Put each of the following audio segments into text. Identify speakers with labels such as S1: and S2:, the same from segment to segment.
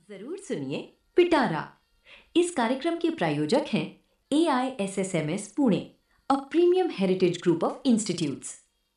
S1: जरूर सुनिए पिटारा इस कार्यक्रम के प्रायोजक हैं A I S S M S Pune a premium heritage group of institutes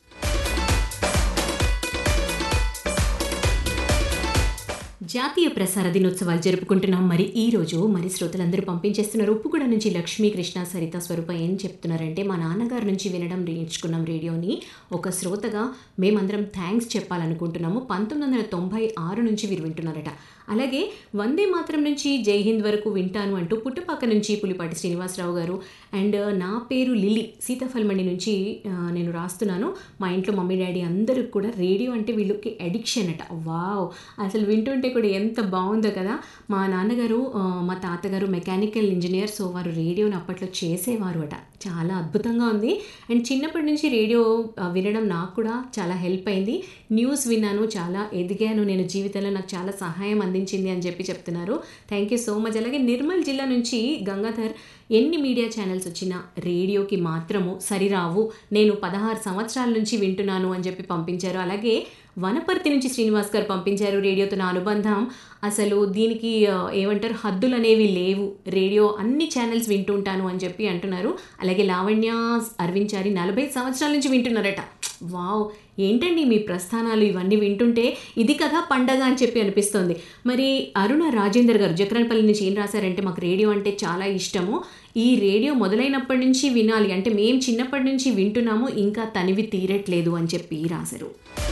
S2: జాతీయ ప్రసార దినోత్సవాలు జరుపుకుంటున్నాం మరి ఈ రోజు మరి శ్రోతలందరూ పంపించేస్తున్నారు ఉప్పుగూడ నుంచి లక్ష్మీ కృష్ణ సరిత స్వరూప ఏం చెప్తున్నారంటే మా నాన్నగారి నుంచి వినడం నేర్చుకున్నాం రేడియోని ఒక శ్రోతగా మేమందరం థ్యాంక్స్ చెప్పాలనుకుంటున్నాము పంతొమ్మిది వందల తొంభై ఆరు నుంచి వీరు వింటున్నారట అలాగే వందే మాత్రం నుంచి జై హింద్ వరకు వింటాను అంటూ పుట్టపాక నుంచి పులిపాటి శ్రీనివాసరావు గారు అండ్ నా పేరు లిలి సీతాఫల్మండి నుంచి ఆ, నేను రాస్తున్నాను మా ఇంట్లో మమ్మీ డాడీ అందరూ కూడా రేడియో అంటే వీళ్ళకి అడిక్షన్ అట వావ్ అసలు వింటుంటే కూడా ఎంత బాగుందో కదా మా నాన్నగారు ఆ, మా తాతగారు మెకానికల్ ఇంజనీర్ సో వారు రేడియోని అప్పట్లో చేసేవారు అట చాలా అద్భుతంగా ఉంది అండ్ చిన్నప్పటి నుంచి రేడియో ఆ, వినడం నాకు కూడా చాలా హెల్ప్ అయింది న్యూస్ విన్నాను చాలా ఎదిగాను నేను జీవితంలో నాకు చాలా సహాయం అందించింది అని చెప్పి చెప్తున్నారు థ్యాంక్ యూ సో మచ్ అలాగే నిర్మల్ జిల్లా నుంచి గంగాధర్ ఎన్ని మీడియా ఛానల్స్ వచ్చినా రేడియోకి మాత్రము సరిరావు నేను పదహారు సంవత్సరాల నుంచి వింటున్నాను అని చెప్పి పంపించారు అలాగే వనపర్తి నుంచి శ్రీనివాస్ గారు పంపించారు రేడియోతో నా అనుబంధం అసలు దీనికి ఆ, ఏమంటారు హద్దులు అనేవి లేవు రేడియో అన్ని ఛానల్స్ వింటుంటాను అని చెప్పి అంటున్నారు అలాగే లావణ్య అరవించారి నలభై సంవత్సరాల నుంచి వింటున్నారట వావ్ ఏంటండి మీ ప్రస్థానాలు ఇవన్నీ వింటుంటే ఇది కదా పండగ అని చెప్పి అనిపిస్తోంది మరి అరుణ రాజేందర్ గారు జక్రన్పల్లి నుంచి ఏం రాశారంటే మాకు రేడియో అంటే చాలా ఇష్టము ఈ రేడియో మొదలైనప్పటి నుంచి వినాలి అంటే మేము చిన్నప్పటి నుంచి వింటున్నాము ఇంకా తనివి తీరట్లేదు అని చెప్పి రాశారు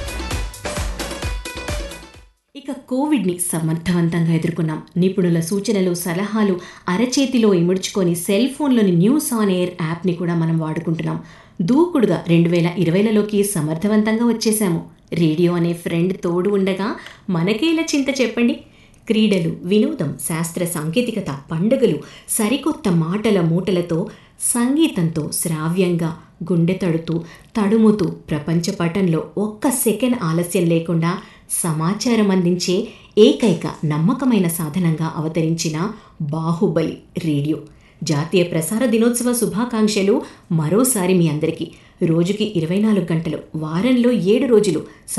S2: ఇక కోవిడ్ని సమర్థవంతంగా ఎదుర్కొన్నాం నిపుణుల సూచనలు సలహాలు అరచేతిలో ఇముడ్చుకొని సెల్ ఫోన్లోని న్యూస్ ఆన్ ఎయిర్ యాప్ని కూడా మనం వాడుకుంటున్నాం దూకుడుగా రెండు వేల ఇరవైలలోకి సమర్థవంతంగా వచ్చేసాము రేడియో అనే ఫ్రెండ్ తోడు ఉండగా మనకేలా చింత చెప్పండి క్రీడలు వినోదం శాస్త్ర సాంకేతికత పండుగలు సరికొత్త మాటల మూటలతో సంగీతంతో శ్రావ్యంగా గుండె తడుతూ తడుముతూ ప్రపంచ పటంలో ఒక్క సెకండ్ ఆలస్యం లేకుండా సమాచారం అందించే ఏకైక నమ్మకమైన సాధనంగా అవతరించిన బాహుబలి రేడియో జాతీయ ప్రసార దినోత్సవ శుభాకాంక్షలు మరోసారి మీ అందరికీ రోజుకి ఇరవై నాలుగు గంటలు వారంలో ఏడు రోజులు